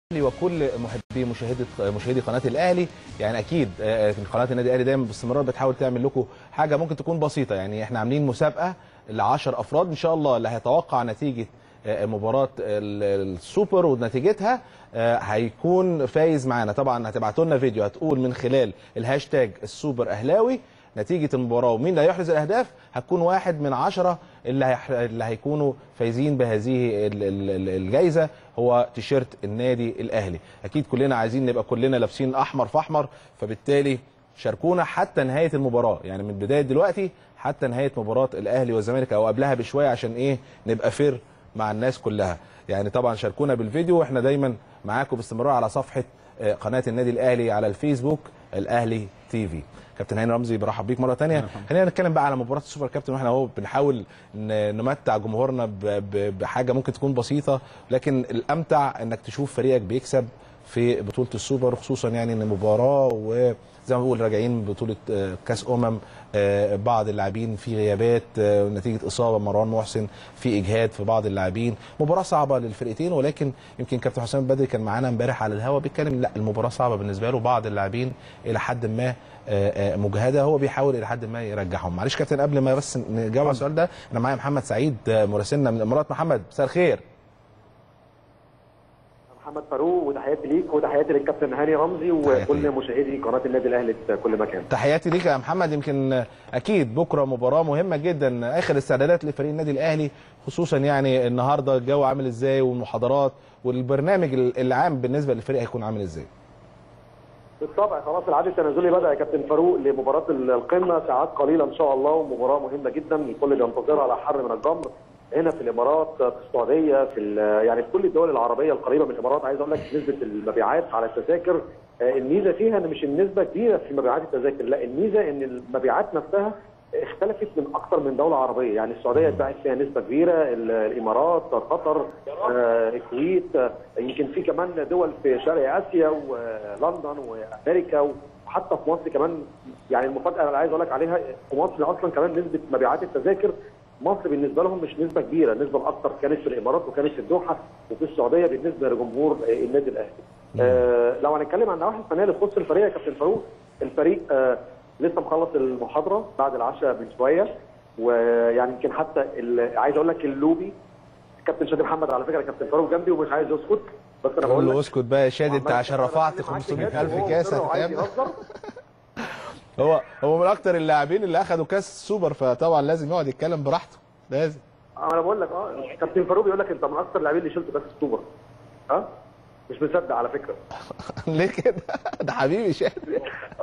وكل محبي مشاهده مشاهدي قناه الاهلي يعني اكيد آه، قناه النادي الاهلي دايما باستمرار بتحاول تعمل لكم حاجه ممكن تكون بسيطه يعني احنا عاملين مسابقه ل 10 افراد ان شاء الله اللي هيتوقع نتيجه آه، مباراه ال- السوبر ونتيجتها آه، هيكون فايز معانا طبعا هتبعتوا لنا فيديو هتقول من خلال الهاشتاج السوبر اهلاوي نتيجه المباراه ومين اللي هيحرز الاهداف هتكون واحد من عشرة اللي هيح... اللي هيكونوا فايزين بهذه ال- ال- ال- الجائزه هو تيشيرت النادي الاهلي اكيد كلنا عايزين نبقى كلنا لابسين احمر في احمر فبالتالي شاركونا حتى نهايه المباراه يعني من بدايه دلوقتي حتى نهايه مباراه الاهلي والزمالك او قبلها بشويه عشان ايه نبقى فير مع الناس كلها يعني طبعا شاركونا بالفيديو واحنا دايما معاكم باستمرار على صفحه آه، قناه النادي الاهلي على الفيسبوك الاهلي تي في كابتن هاني رمزي برحب بيك مره تانية خلينا نتكلم بقى على مباراه السوبر كابتن واحنا اهو بنحاول ن- نمتع جمهورنا ب- ب- بحاجه ممكن تكون بسيطه لكن الامتع انك تشوف فريقك بيكسب في بطوله السوبر خصوصا يعني ان مباراه وزي ما بقول راجعين من بطوله آه، كاس امم آه، بعض اللاعبين في غيابات آه، نتيجه اصابه مروان محسن في اجهاد في بعض اللاعبين مباراه صعبه للفرقتين ولكن يمكن كابتن حسام البدري كان معانا امبارح على الهوا بيتكلم لا المباراه صعبه بالنسبه له بعض اللاعبين الى حد ما آه، آه، مجهده هو بيحاول الى حد ما يرجعهم معلش كابتن قبل ما بس نجاوب على السؤال ده انا معايا محمد سعيد آه، مراسلنا من الامارات محمد مساء الخير محمد فاروق وتحياتي ليك وتحياتي للكابتن هاني رمزي تحياتي وكل ليك. مشاهدي قناه النادي الاهلي في كل مكان. تحياتي ليك يا محمد يمكن اكيد بكره مباراه مهمه جدا اخر استعدادات لفريق النادي الاهلي خصوصا يعني النهارده الجو عامل ازاي والمحاضرات والبرنامج العام بالنسبه للفريق هيكون عامل ازاي بالطبع خلاص العد التنازلي بدا يا كابتن فاروق لمباراه القمه ساعات قليله ان شاء الله ومباراه مهمه جدا الكل بينتظرها على حر من الجمر هنا في الامارات في السعوديه في ال- يعني في كل الدول العربيه القريبه من الامارات عايز اقول لك نسبه المبيعات على التذاكر آه، الميزه فيها ان مش النسبه كبيره في مبيعات التذاكر لا الميزه ان المبيعات نفسها اختلفت من اكثر من دوله عربيه يعني السعوديه اتباعت فيها نسبه كبيره ال- الامارات قطر آه، الكويت آه، يمكن في كمان دول في شرق اسيا ولندن وامريكا وحتى في مصر كمان يعني المفاجاه اللي عايز اقول لك عليها في مصر اصلا كمان نسبه مبيعات التذاكر مصر بالنسبه لهم مش نسبه كبيره النسبه الاكثر كانت في الامارات وكانت في الدوحه وفي السعوديه بالنسبه لجمهور آه، النادي الاهلي. آه لو هنتكلم عن النواحي الفنيه اللي تخص الفريق يا كابتن فاروق الفريق آه لسه مخلص المحاضره بعد العشاء من شويه ويعني يمكن حتى ال- عايز اقول لك اللوبي كابتن شادي محمد على فكره كابتن فاروق جنبي ومش عايز يسكت بس انا قول بقول له لك اسكت بقى يا شادي انت وعمال عشان أنا رفعت بتكلم معاك 500000 بجد وهو كاس مصر وعايز هتتعمل يهزر. هو هو من اكتر اللاعبين اللي اخذوا كاس سوبر فطبعا لازم يقعد يتكلم براحته لازم انا بقول لك اه كابتن فاروق بيقول لك انت من اكثر اللاعبين اللي شلت بس السوبر ها مش مصدق على فكره ليه كده ده حبيبي شادي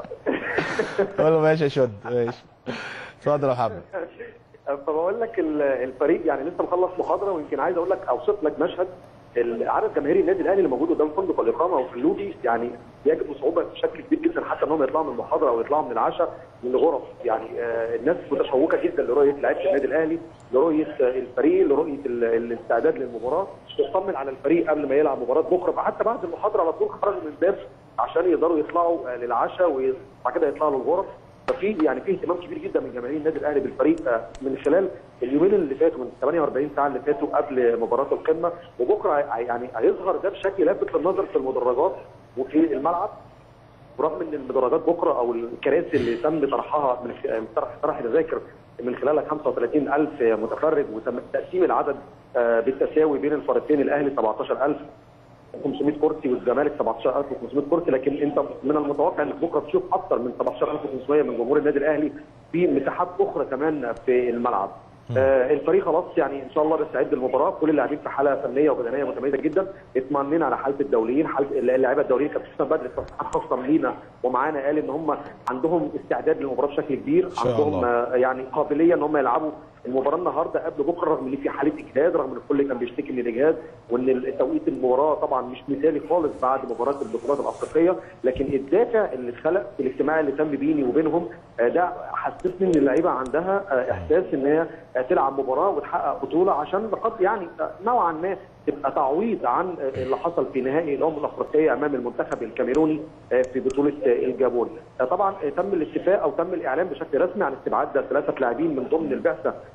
قول له ماشي يا شد ماشي اتفضل يا محمد فبقول لك ال- الفريق يعني لسه مخلص محاضره ويمكن عايز اقول لك اوصف لك مشهد ال- عدد جماهير النادي الاهلي اللي موجود قدام فندق الاقامه وفي اللوبي يعني بيجدوا صعوبه بشكل كبير جدا حتى انهم يطلعوا من المحاضره او يطلعوا من العشاء من الغرف يعني آه، الناس متشوقه جدا لرؤيه لعيبه النادي الاهلي لرؤيه آه، الفريق لرؤيه ال- الاستعداد للمباراه تطمن على الفريق قبل ما يلعب مباراه بكره فحتى بعد المحاضره على طول خرجوا من الباب عشان يقدروا يطلعوا آه، للعشاء وبعد كده يطلعوا للغرف ففي يعني في اهتمام كبير جدا من جماهير النادي الاهلي بالفريق آه، من خلال اليومين اللي فاتوا من 48 ساعه اللي فاتوا قبل مباراه القمه وبكره هي- يعني هيظهر ده بشكل لافت للنظر في المدرجات وفي الملعب برغم ان المدرجات بكره او الكراسي اللي تم طرحها من خ- طرح طرح تذاكر من خلالها 35000 متفرج وتم تقسيم العدد آه، بالتساوي بين الفريقين الاهلي 17000 500 كرسي والزمالك 17500 كرسي لكن انت من المتوقع انك بكره تشوف اكثر من 17500 من جمهور النادي الاهلي في مساحات اخرى كمان في الملعب. آه الفريق خلاص يعني ان شاء الله بيستعد للمباراه كل اللاعبين في حاله فنيه وبدنيه متميزه جدا اطمئننا على حاله الدوليين حاله اللاعيبه الدوليين كابتن حسام بدري خاصه لينا ومعانا قال ان هم عندهم استعداد للمباراه بشكل كبير شاء عندهم الله. آه، يعني قابليه ان هم يلعبوا المباراه النهارده قبل بكره رغم ان في حاله اجهاد رغم ان الكل كان بيشتكي من الاجهاد وان توقيت المباراه طبعا مش مثالي خالص بعد مباراه البطولات الافريقيه لكن الدافع اللي اتخلق في الاجتماع اللي تم بيني وبينهم آه، ده حسسني ان اللعيبه عندها آه، احساس ان هي آه، تلعب مباراه وتحقق بطوله عشان قد يعني آه، نوعا ما تبقى تعويض عن آه، اللي حصل في نهائي الامم الافريقيه امام المنتخب الكاميروني آه، في بطوله آه، الجابون. آه، طبعا آه، تم الاتفاق او تم الاعلان بشكل رسمي عن استبعاد ثلاثه لاعبين من ضمن البعثه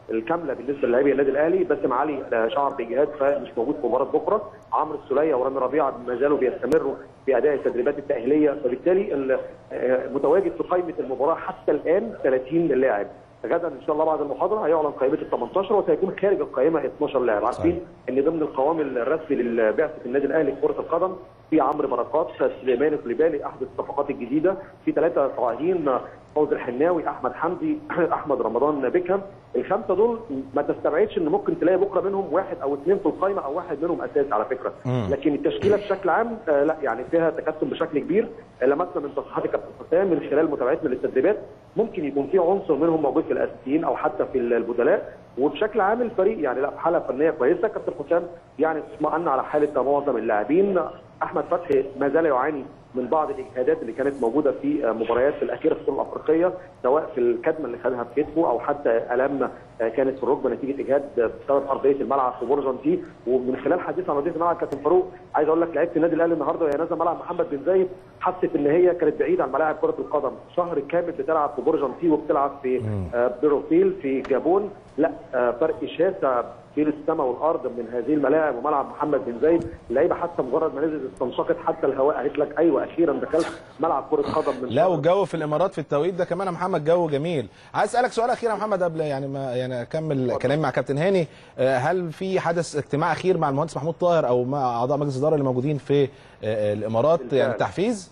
الكامله بالنسبه للاعبي النادي الاهلي باسم علي آه، شعر باجهاد فمش موجود في مباراه بكره عمرو السوليه ورامي ربيعه ما زالوا بيستمروا في اداء التدريبات التاهيليه فبالتالي ال- آه، متواجد في قائمه المباراه حتى الان 30 لاعب غدا ان شاء الله بعد المحاضره هيعلن قائمه ال 18 وسيكون خارج القائمه 12 لاعب عارفين ان ضمن القوام الرسمي لبعثه النادي الاهلي لكره القدم في عمرو بركات سليمان الكليبالي احد الصفقات الجديده في ثلاثه قائدين فوز الحناوي احمد حمدي احمد رمضان بيكهام الخمسه دول ما تستبعدش ان ممكن تلاقي بكره منهم واحد او اثنين في القائمه او واحد منهم اساسي على فكره مم. لكن التشكيله بشكل عام آه لا يعني فيها تكتم بشكل كبير آه، لمسنا من تصريحات الكابتن حسام من خلال متابعتنا للتدريبات ممكن يكون في عنصر منهم موجود في الاساسيين او حتى في البدلاء وبشكل عام الفريق يعني لا في حاله فنيه كويسه كابتن حسام يعني اطمأن على حاله معظم اللاعبين احمد فتحي ما زال يعاني من بعض الاجهادات اللي كانت موجوده في مباريات الاخيره في البطوله الافريقيه سواء في الكدمه اللي خدها في كتفه او حتى الام كانت في الركبه نتيجه اجهاد بسبب ارضيه الملعب في بورجنتي ومن خلال حديث عن ارضيه الملعب كابتن فاروق عايز اقول لك لعيبه النادي الاهلي النهارده وهي نازله ملعب محمد بن زايد حست ان هي كانت بعيده عن ملاعب كره القدم شهر كامل بتلعب في بورجنتي وبتلعب في آه، بيروفيل في جابون لا آه، فرق شاسع بين السماء والارض من هذه الملاعب وملعب محمد بن زايد اللعيبه حتى مجرد ما نزلت استنشقت حتى الهواء قالت لك ايوه اخيرا دخلت ملعب كره قدم من لا شهر. والجو في الامارات في التوقيت ده كمان يا محمد جو جميل عايز اسالك سؤال اخير يا محمد قبل يعني ما يعني اكمل كلامي مع كابتن هاني آه، هل في حدث اجتماع اخير مع المهندس محمود طاهر او مع اعضاء مجلس الاداره اللي موجودين في آه، آه، الامارات بالفعل. يعني تحفيز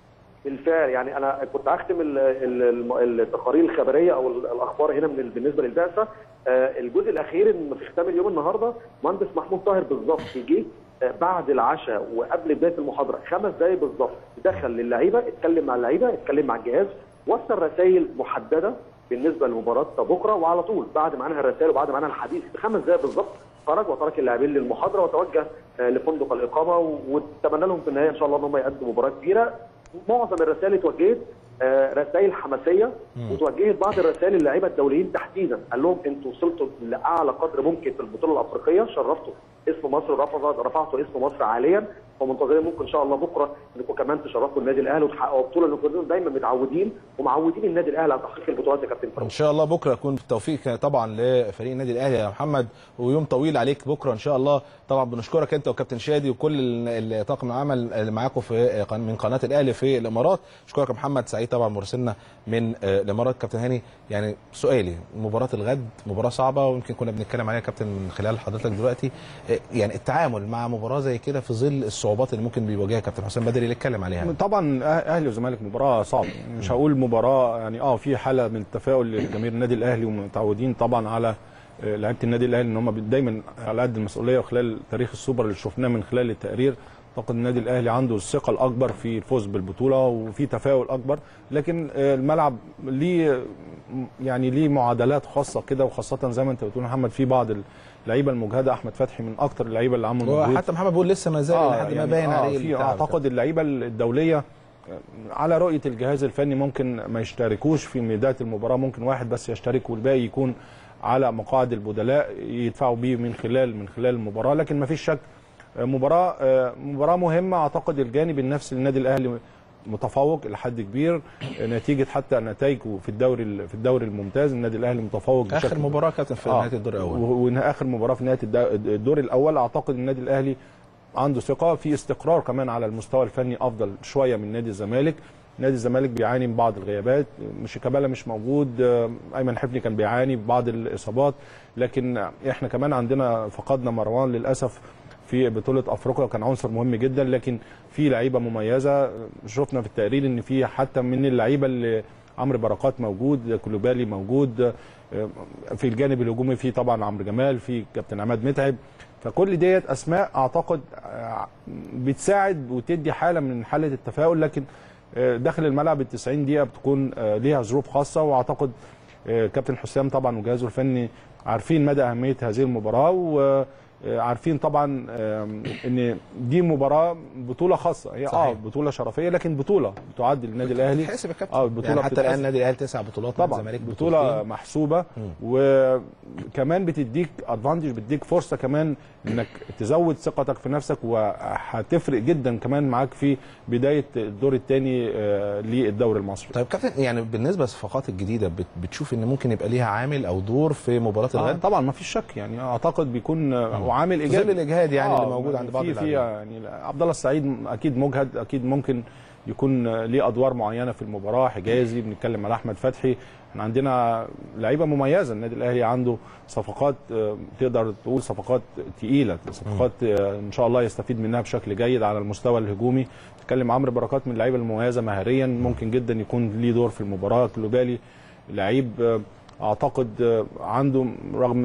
بالفعل يعني انا كنت هختم ال- ال- الم- التقارير الخبريه او ال- الاخبار هنا من ال- بالنسبه للبعثه آه، الجزء الاخير ان في ختام اليوم النهارده مهندس محمود طاهر بالظبط جه آه، بعد العشاء وقبل بدايه المحاضره خمس دقائق بالظبط دخل للعيبه اتكلم مع اللعيبه اتكلم مع الجهاز وصل رسائل محدده بالنسبه لمباراه بكره وعلى طول بعد ما انهى الرسائل وبعد ما انهى الحديث بخمس دقائق بالظبط خرج وترك اللاعبين للمحاضره وتوجه آه، لفندق الاقامه واتمنى لهم في النهايه ان شاء الله ان هم يقدموا مباراه كبيره معظم الرسائل اتوجهت آه، رسائل حماسيه وتوجهت بعض الرسائل للاعيبه الدوليين تحديدا قال لهم انتوا وصلتوا لاعلى قدر ممكن في البطوله الافريقيه شرفتوا اسم مصر رفض رفعتوا اسم مصر عاليا ومنتظرين ممكن ان شاء الله بكره انكم كمان تشرفوا النادي الاهلي وتحققوا بطوله لانكم دايما متعودين ومعودين النادي الاهلي على تحقيق البطولات يا كابتن فاروق ان شاء الله بكره يكون بالتوفيق طبعا لفريق النادي الاهلي يا محمد ويوم طويل عليك بكره ان شاء الله طبعا بنشكرك انت وكابتن شادي وكل ال- ال- طاقم العمل اللي معاكم في قن- من قناه الاهلي في الامارات اشكرك يا محمد سعيد طبعا مراسلنا من آه، الامارات كابتن هاني يعني سؤالي مباراه الغد مباراه صعبه ويمكن كنا بنتكلم عليها يا كابتن من خلال حضرتك دلوقتي آه، يعني التعامل مع مباراه زي كده في ظل الصعوبات اللي ممكن بيواجهها كابتن حسام بدري اللي اتكلم عليها طبعا أه- اهلي والزمالك مباراه صعبه يعني مش هقول مباراه يعني اه في حاله من التفاؤل لجماهير النادي الاهلي ومتعودين طبعا على آه، لعيبه النادي الاهلي ان هم دايما على قد المسؤوليه وخلال تاريخ السوبر اللي شفناه من خلال التقرير اعتقد النادي الاهلي عنده الثقه الاكبر في الفوز بالبطوله وفي تفاؤل اكبر لكن آه، الملعب ليه يعني ليه معادلات خاصه كده وخاصه زي ما انت بتقول محمد في بعض اللعيبه المجهده احمد فتحي من اكتر اللعيبه اللي عملوا مجهود وحتى محمد بيقول لسه ما زال لحد ما يعني باين آه عليه في التعب. اعتقد اللعيبه الدوليه آه، على رؤيه الجهاز الفني ممكن ما يشتركوش في بدايه المباراه ممكن واحد بس يشترك والباقي يكون على مقاعد البدلاء يدفعوا بيه من خلال من خلال المباراه لكن ما فيش شك آه، مباراه آه، مباراه مهمه اعتقد الجانب النفسي للنادي الاهلي متفوق الى حد كبير آه، نتيجه حتى نتائجه في الدوري ال- في الدوري الممتاز النادي الاهلي متفوق اخر بشكل مباراه كابتن في آه. نهايه الدور الاول و- واخر مباراه في نهايه الد- الدور الاول اعتقد النادي الاهلي عنده ثقه في استقرار كمان على المستوى الفني افضل شويه من نادي الزمالك نادي الزمالك بيعاني من بعض الغيابات مش كابالا مش موجود آه، ايمن حفني كان بيعاني ببعض الاصابات لكن احنا كمان عندنا فقدنا مروان للاسف في بطوله افريقيا كان عنصر مهم جدا لكن في لعيبه مميزه شفنا في التقرير ان في حتى من اللعيبه اللي عمرو بركات موجود كلوبالي موجود في الجانب الهجومي في طبعا عمرو جمال في كابتن عماد متعب فكل ديت اسماء اعتقد آه، بتساعد وتدي حاله من حاله التفاؤل لكن آه، داخل الملعب ال 90 دقيقه بتكون آه، ليها ظروف خاصه واعتقد آه، كابتن حسام طبعا وجهازه الفني عارفين مدى اهميه هذه المباراه آه، عارفين طبعا آم، ان دي مباراه بطوله خاصه هي اه صحيح. بطوله شرفيه لكن بطوله بتعد للنادي الاهلي تحسب يا كابتن اه البطوله يعني حتى الان بتتحسب. النادي الاهلي تسع بطولات طبعا الزمالك بطوله بطولتين. محسوبه وكمان بتديك ادفانتج بتديك فرصه كمان انك تزود ثقتك في نفسك وهتفرق جدا كمان معاك في بدايه الدور الثاني للدوري المصري طيب كابتن يعني بالنسبه للصفقات الجديده بت- بتشوف ان ممكن يبقى ليها عامل او دور في مباراه آه الغد طبعا ما فيش شك يعني اعتقد بيكون آه، وعامل في ايجابي ظل الاجهاد يعني اللي آه، موجود عند بعض في في اللاعبين. يعني عبد الله السعيد اكيد مجهد اكيد ممكن يكون آه، ليه ادوار معينه في المباراه حجازي بنتكلم على احمد فتحي احنا عندنا لعيبه مميزه النادي الاهلي عنده صفقات آه، تقدر تقول صفقات تقيله صفقات آه، ان شاء الله يستفيد منها بشكل جيد على المستوى الهجومي تتكلم عمرو بركات من اللعيبه المميزه مهاريا ممكن جدا يكون ليه دور في المباراه كلوبالي لعيب آه، اعتقد آه، عنده رغم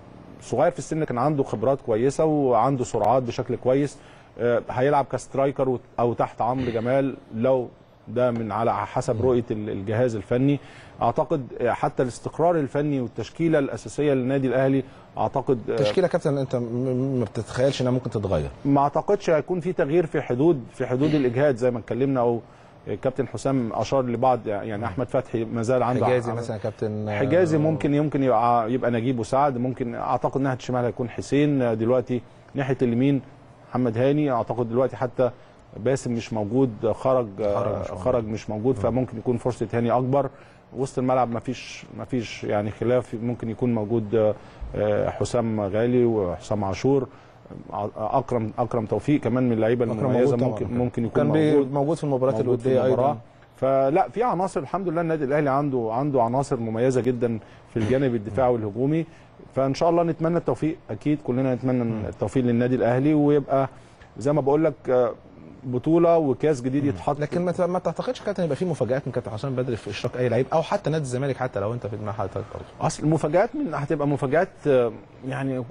صغير في السن كان عنده خبرات كويسه وعنده سرعات بشكل كويس آه، هيلعب كسترايكر وت- او تحت عمرو جمال لو ده من على حسب رؤيه ال- الجهاز الفني اعتقد آه، حتى الاستقرار الفني والتشكيله الاساسيه للنادي الاهلي اعتقد آه، تشكيله كابتن انت م- م- ما بتتخيلش انها ممكن تتغير ما اعتقدش هيكون في تغيير في حدود في حدود الاجهاد زي ما اتكلمنا او كابتن حسام اشار لبعض يعني احمد فتحي ما زال عنده حجازي ع- مثلا يا كابتن آه، حجازي ممكن يمكن يبقى, يبقى نجيب وسعد ممكن اعتقد ناحيه الشمال هيكون حسين دلوقتي ناحيه اليمين محمد هاني اعتقد دلوقتي حتى باسم مش موجود خرج خرج مش موجود. خرج مش موجود فممكن يكون فرصه هاني اكبر وسط الملعب ما فيش ما فيش يعني خلاف ممكن يكون موجود آه، حسام غالي وحسام عاشور ع- اكرم اكرم توفيق كمان من اللعيبه أكرم المميزه موجود طبعاً. ممكن ممكن يكون كان بي- موجود موجود في المباريات موجود في الوديه المباراة. ايضا فلا في عناصر الحمد لله النادي الاهلي عنده عنده عناصر مميزه جدا في الجانب الدفاعي والهجومي فان شاء الله نتمنى التوفيق اكيد كلنا نتمنى التوفيق للنادي الاهلي ويبقى زي ما بقول لك آه، بطوله وكاس جديد يتحط لكن ما ت- ما تعتقدش كابتن يبقى في مفاجات من كابتن حسام بدري في اشراك اي لعيب او حتى نادي الزمالك حتى لو انت في دماغ حضرتك برضه اصل المفاجات من هتبقى مفاجات آه، يعني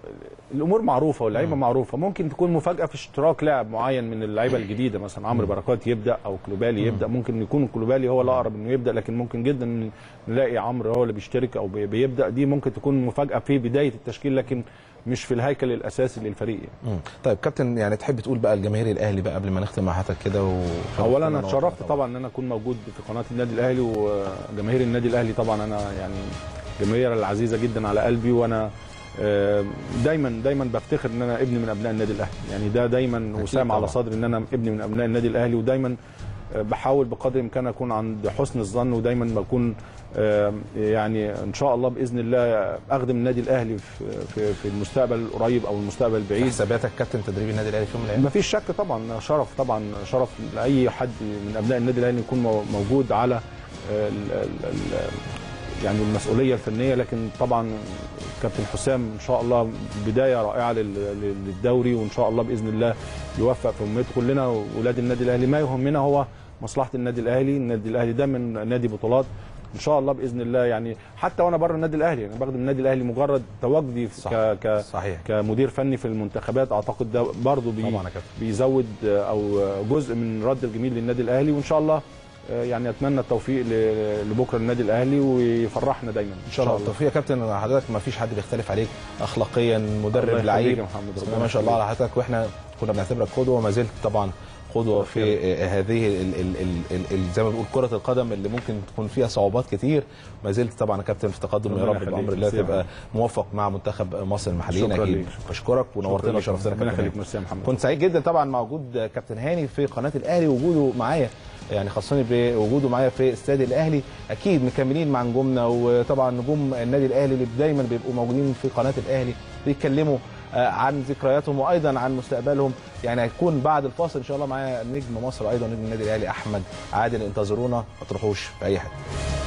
الامور معروفه واللعيبه معروفه ممكن تكون مفاجاه في اشتراك لاعب معين من اللعيبه الجديده مثلا عمرو بركات يبدا او كلوبالي يبدا ممكن يكون كلوبالي هو الاقرب انه يبدا لكن ممكن جدا نلاقي عمرو هو اللي بيشترك او بي- بيبدا دي ممكن تكون مفاجاه في بدايه التشكيل لكن مش في الهيكل الاساسي للفريق يعني. مم. طيب كابتن يعني تحب تقول بقى الجماهير الاهلي بقى قبل ما نختم مع حضرتك كده و... اولا انا اتشرفت طبعا ان انا اكون موجود في قناه النادي الاهلي وجماهير النادي الاهلي طبعا انا يعني جماهير العزيزه جدا على قلبي وانا آه، دايما دايما بفتخر ان انا ابن من ابناء النادي الاهلي يعني ده دايما وسام على طبعاً. صدري ان انا ابن من ابناء النادي الاهلي ودايما آه، بحاول بقدر الامكان اكون عند حسن الظن ودايما بكون آه، يعني ان شاء الله باذن الله اخدم النادي الاهلي في في في المستقبل القريب او المستقبل البعيد حساباتك كابتن تدريب النادي الاهلي في يوم من الايام ما فيش شك طبعا شرف طبعا شرف لاي حد من ابناء النادي الاهلي يكون مو- موجود على آه، ال ال ال يعني المسؤوليه الفنيه لكن طبعا كابتن حسام ان شاء الله بدايه رائعه لل- لل- للدوري وان شاء الله باذن الله يوفق في امته كلنا واولاد النادي الاهلي ما يهمنا هو مصلحه النادي الاهلي النادي الاهلي ده من نادي بطولات ان شاء الله باذن الله يعني حتى وانا بره النادي الاهلي انا بخدم النادي الاهلي مجرد تواجدي في- صح. ك ك صحيح كمدير فني في المنتخبات اعتقد ده برضه بي طبعا يا كابتن بيزود او جزء من رد الجميل للنادي الاهلي وان شاء الله آه، يعني اتمنى التوفيق ل- لبكره النادي الاهلي ويفرحنا دايما ان شاء الله التوفيق يا كابتن حضرتك ما فيش حد بيختلف عليك اخلاقيا مدرب الله يخليك لعيب يا محمد بسم ربنا الله ما شاء الله على حضرتك واحنا كنا بنعتبرك قدوه وما زلت طبعا قدوه في آه، هذه ال- ال- ال- ال- ال- زي ما بنقول كره القدم اللي ممكن تكون فيها صعوبات كتير ما زلت طبعا يا كابتن في تقدم يا ربنا رب يخليك. بامر الله ميرسي يا تبقى موفق مع منتخب مصر المحليين شكراً اكيد ليك. بشكرك ونورتنا وشرفتنا ربنا كابتن يخليك هاني. ميرسي يا محمد كنت سعيد جدا طبعا مع وجود كابتن هاني في قناه الاهلي وجوده معايا يعني خاصني بوجوده معايا في استاد الاهلي اكيد مكملين مع نجومنا وطبعا نجوم النادي الاهلي اللي دايما بيبقوا موجودين في قناه الاهلي بيتكلموا آه، عن ذكرياتهم وايضا عن مستقبلهم يعني هيكون بعد الفاصل ان شاء الله معايا نجم مصر ايضا نجم النادي الاهلي احمد عادل انتظرونا ما تروحوش في اي حته